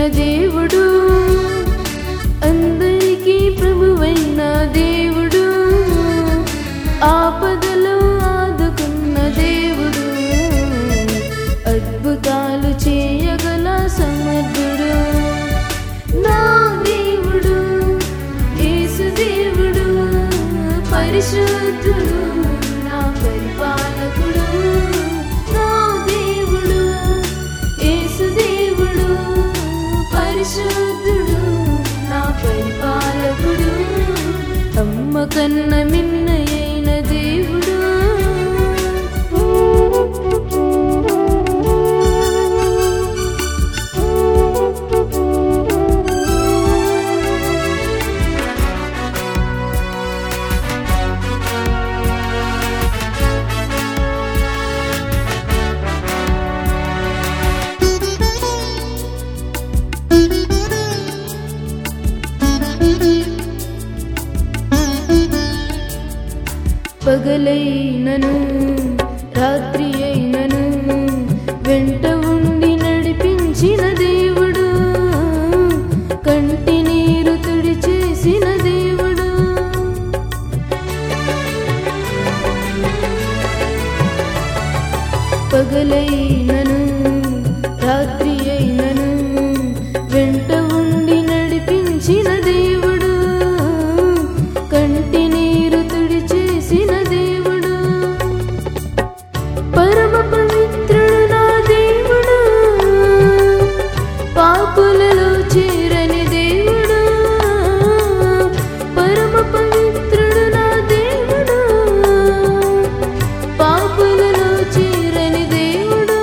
దేవుడు అందరికీ ప్రభువైన దేవుడు ఆపదలో ఆదుకున్న దేవుడు అద్భుతాలు చేయగల సమర్థుడు నా దేవుడు యేసు దేవుడు పరిశుద్ధుడు నా పరిపాలకుడు నా దేవుడు యేసు దేవుడు పరిశుద్ధుడు నా పరిపాలకుడు అమ్మ కన్న మిన్నయైన దేవుడు పగలైనను రాత్రి అయినను వెంట ఉండి నడిపించిన దేవుడు కంటి నీరు తుడి చేసిన దేవుడు పగలైనను రాత్రి అయినను వెంట ఉండి నడిపించిన దేవుడు కంటి నీరు తుడి చేసిన దేవుడు పరమ పవిత్రుడు నా దేవుడు పాపులలో చేరని దేవుడు పరమ పవిత్రుడు నా దేవుడు పాపులలో చేరని దేవుడు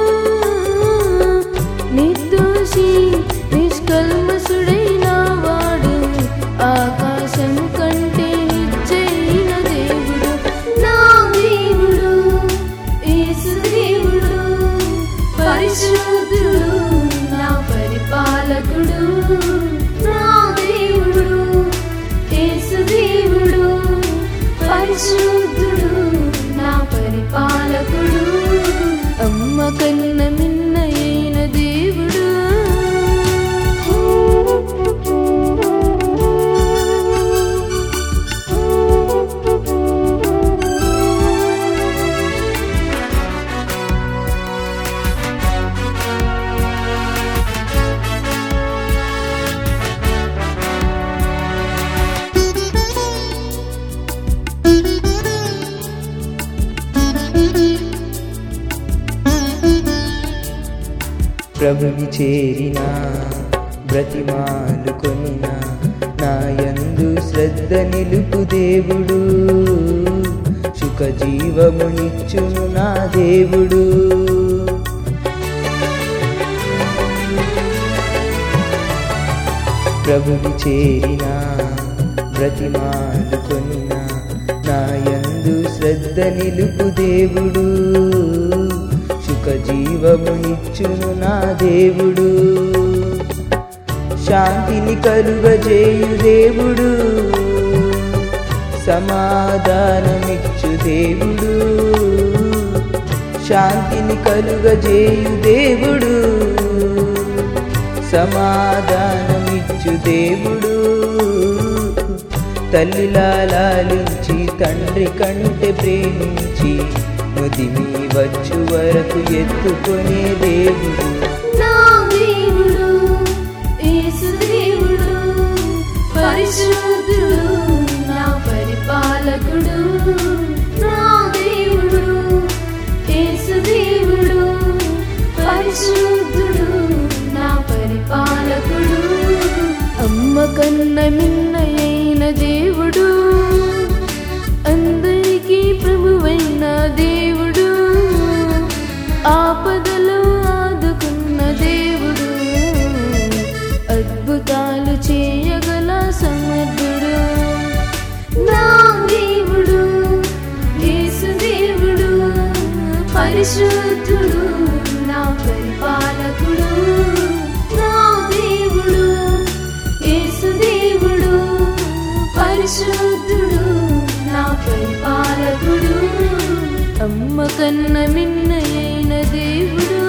నిర్దోషి నిష్కల్మసుడైన వాడు ఆకాశం కంటే నిశ్చయిన దేవుడు నా దేవుడు యేసు దేవుడు పరిశుద్ధుడు నా పరిపాలకుడు నా దేవుడు యేసు దేవుడు పరిశుద్ధుడు నా పరిపాలకుడు అమ్మ కన్న మిన్నయైన దేవుడు ప్రభుని చేరిన బ్రతిమాలు కొనిన నాయందు శ్రద్ధ నిలుపు దేవుడు సుఖ జీవమునిచ్చును నా దేవుడు ప్రభుని చేరిన బ్రతిమాలు కొనిన నాయందు శ్రద్ధ నిలుపు దేవుడు సుఖ జీవమునిచ్చును నా దేవుడు శాంతిని కలుగజేయు దేవుడు సమాధానమిచ్చు దేవుడు శాంతిని కలుగజేయు దేవుడు సమాధానమిచ్చు దేవుడు తల్లిలా లాలించి తండ్రి కంటే ప్రేమించి ముదిమి వచ్చు వరకు ఎత్తుకొనే దేవుడు నా దేవుడు యేసు దేవుడు పరిశుద్ధుడు నా పరిపాలకుడు నా దేవుడు యేసు దేవుడు పరిశుద్ధుడు నా పరిపాలకుడు అమ్మ కన్న మిన్నయైన దేవుడు అందరికీ ప్రభువైన దేవుడు ఆపదలో ఆదుకున్న దేవుడు అద్భుతాలు చేయగల సమర్థుడు నా దేవుడు యేసు దేవుడు పరిశుద్ధుడు నా పరిపాలకుడు నా దేవుడు యేసు దేవుడు పరిశుద్ధుడు నా పరిపాలకుడు అమ్మ కన్న మిన్నయైన దేవుడు